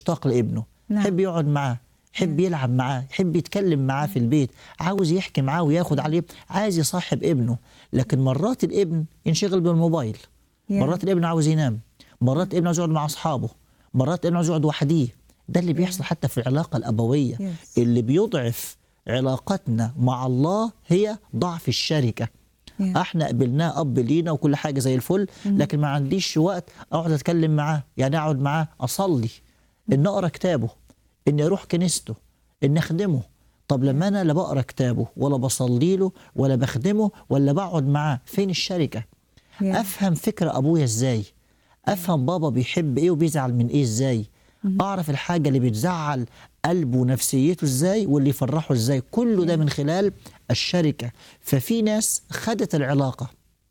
مشتاق لابنه نعم. يحب يقعد معاه يحب يلعب معاه يحب يتكلم معاه في البيت عاوز يحكي معاه وياخد عليه عايز يصاحب ابنه لكن مرات الابن ينشغل بالموبايل يا. مرات الابن عاوز ينام مرات الابن عاوز يقعد مع اصحابه مرات الابن عاوز يقعد وحديه ده اللي بيحصل حتى في العلاقه الابويه Yes. اللي بيضعف علاقتنا مع الله هي ضعف الشركه Yeah. احنا قبلناه اب لينا وكل حاجه زي الفل لكن ما عنديش وقت اقعد اتكلم معاه يعني اقعد معاه اصلي ان اقرا كتابه اني اروح كنيسته ان اخدمه طب لما انا لا بقرا كتابه ولا بصلي له ولا بخدمه ولا بقعد معاه فين الشركه Yeah. افهم فكر ابويا ازاي افهم بابا بيحب ايه وبيزعل من ايه ازاي اعرف الحاجه اللي بتزعل قلبه ونفسيته ازاي واللي يفرحه ازاي كله ده من خلال الشركه ففي ناس خدت العلاقه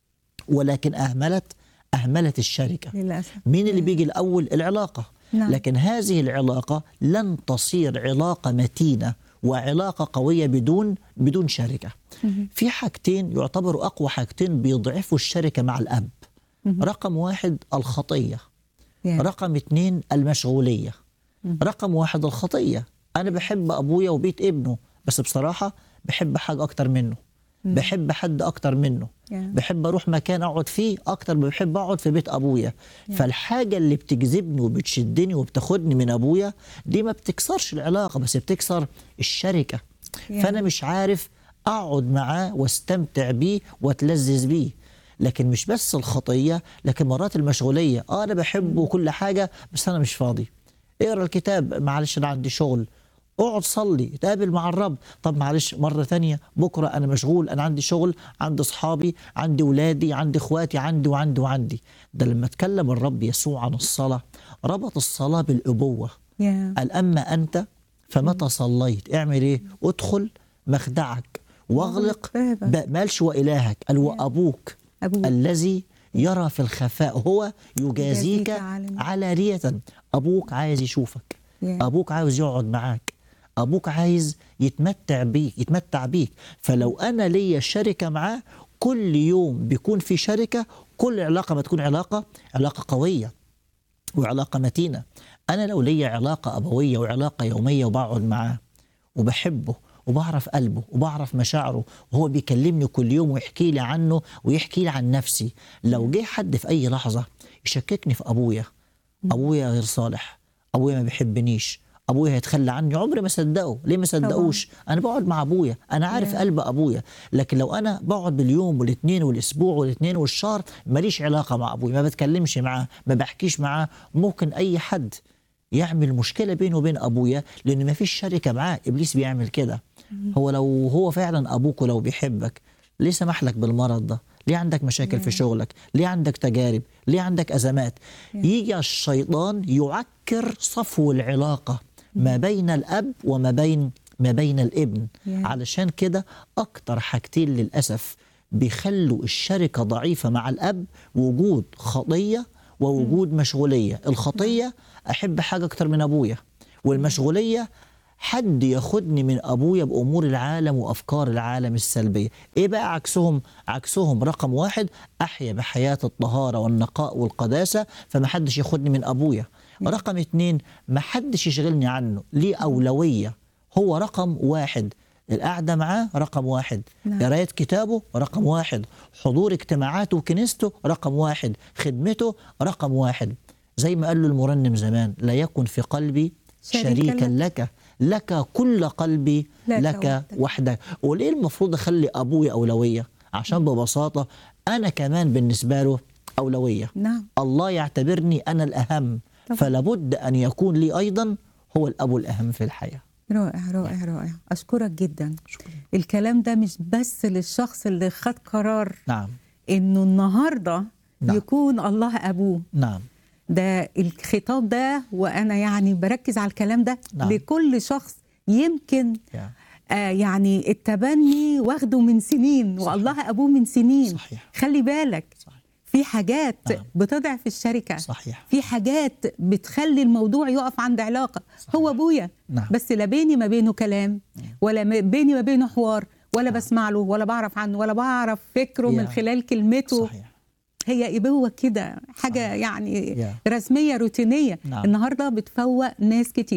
ولكن اهملت اهملت الشركه للاسف مين اللي بيجي الاول العلاقه نعم. لكن هذه العلاقه لن تصير علاقه متينه وعلاقه قويه بدون بدون شركه في حاجتين يعتبروا اقوى حاجتين بيضعفوا الشركه مع الاب رقم واحد الخطيه Yeah. رقم اتنين المشغوليه رقم واحد الخطيه انا بحب ابويا وبيت ابنه بس بصراحه بحب حاجه اكتر منه بحب حد اكتر منه Yeah. بحب اروح مكان اقعد فيه اكتر ما بحب اقعد في بيت ابويا فالحاجه اللي بتجذبني وبتشدني وبتاخدني من ابويا دي ما بتكسرش العلاقه بس بتكسر الشركه Yeah. فانا مش عارف اقعد معاه واستمتع بيه واتلذذ بيه لكن مش بس الخطيه لكن مرات المشغوليه اه انا بحبه وكل حاجه بس انا مش فاضي اقرا الكتاب معلش انا عندي شغل اقعد صلي تقابل مع الرب طب معلش مرة تانية بكرة أنا مشغول أنا عندي شغل عندي أصحابي عندي ولادي عندي إخواتي عندي وعندي وعندي ده لما اتكلم الرب يسوع عن الصلاة ربط الصلاة بالأبوة يا قال أما أنت فمتى صليت اعمل إيه ادخل مخدعك واغلق بابك. ب- مالش وإلهك قال وأبوك أبوك. الذي يرى في الخفاء هو يجازيك يجازيك علنا. علانية أبوك عايز يشوفك Yeah. أبوك عاوز يقعد معاك أبوك عايز يتمتع بيك يتمتع بيك فلو أنا ليا شركة معاه كل يوم بيكون في شركة كل علاقة ما تكون علاقة علاقة قوية وعلاقة متينة أنا لو ليا علاقة أبوية وعلاقة يومية وبقعد معاه وبحبه وبعرف قلبه وبعرف مشاعره وهو بيكلمني كل يوم ويحكي لي عنه ويحكي لي عن نفسي لو جه حد في أي لحظة يشككني في أبويا أبويا غير صالح أبويا ما بيحبنيش أبويا هيتخلى عني عمري ما صدقه ليه ما صدقوش أنا بقعد مع أبويا أنا عارف Yeah. قلب أبويا لكن لو أنا بقعد باليوم والاثنين والأسبوع والاثنين والشهر ماليش علاقة مع أبويا ما بتكلمش معاه ما بحكيش معاه ممكن أي حد يعمل مشكله بينه وبين ابويا لان ما فيش شركه معاه ابليس بيعمل كده هو لو هو فعلا ابوك ولو بيحبك ليه سمح لك بالمرض ده ليه عندك مشاكل في شغلك ليه عندك تجارب ليه عندك ازمات يجي الشيطان يعكر صفو العلاقه ما بين الاب وما بين ما بين الابن Yeah. علشان كده اكتر حاجتين للاسف بيخلوا الشركه ضعيفه مع الاب وجود خطيه ووجود مشغوليه الخطيه احب حاجه اكتر من ابويا والمشغوليه حد ياخدني من ابويا بامور العالم وافكار العالم السلبيه ايه بقى عكسهم عكسهم رقم واحد احيا بحياه الطهاره والنقاء والقداسه فما حدش ياخدني من ابويا رقم اتنين ما حدش يشغلني عنه ليه اولويه هو رقم واحد القعده معاه رقم واحد نعم. قرايه كتابه رقم واحد حضور اجتماعاته وكنيسته رقم واحد خدمته رقم واحد زي ما قال له المرنم زمان لا يكن في قلبي شريكا شريكا لك لك كل قلبي لك لك وحدك. وحدك وليه المفروض اخلي ابويا اولويه عشان ببساطه انا كمان بالنسبه له اولويه نعم الله يعتبرني انا الاهم طبعا. فلا بد ان يكون لي ايضا هو الاب الاهم في الحياه رائع رائع رائع أشكرك جدا الكلام ده مش بس للشخص اللي خد قرار نعم إنه النهاردة نعم. يكون الله أبوه نعم ده الخطاب ده وأنا يعني بركز على الكلام ده نعم. لكل شخص يمكن يا. آه يعني التبني واخده من سنين صحيح. والله أبوه من سنين صحيح. خلي بالك صحيح. في حاجات نعم. بتضعف الشركة صحيح في حاجات بتخلي الموضوع يقف عند علاقة صحيح. هو أبويا نعم. بس لا بيني ما بينه كلام ولا ما بيني ما بينه حوار ولا بسمع له ولا بعرف عنه ولا بعرف فكره يا. من خلال كلمته صحيح هي ابوه كده حاجه يعني Yeah. رسميه روتينيه نعم. النهارده بتفوق ناس كتير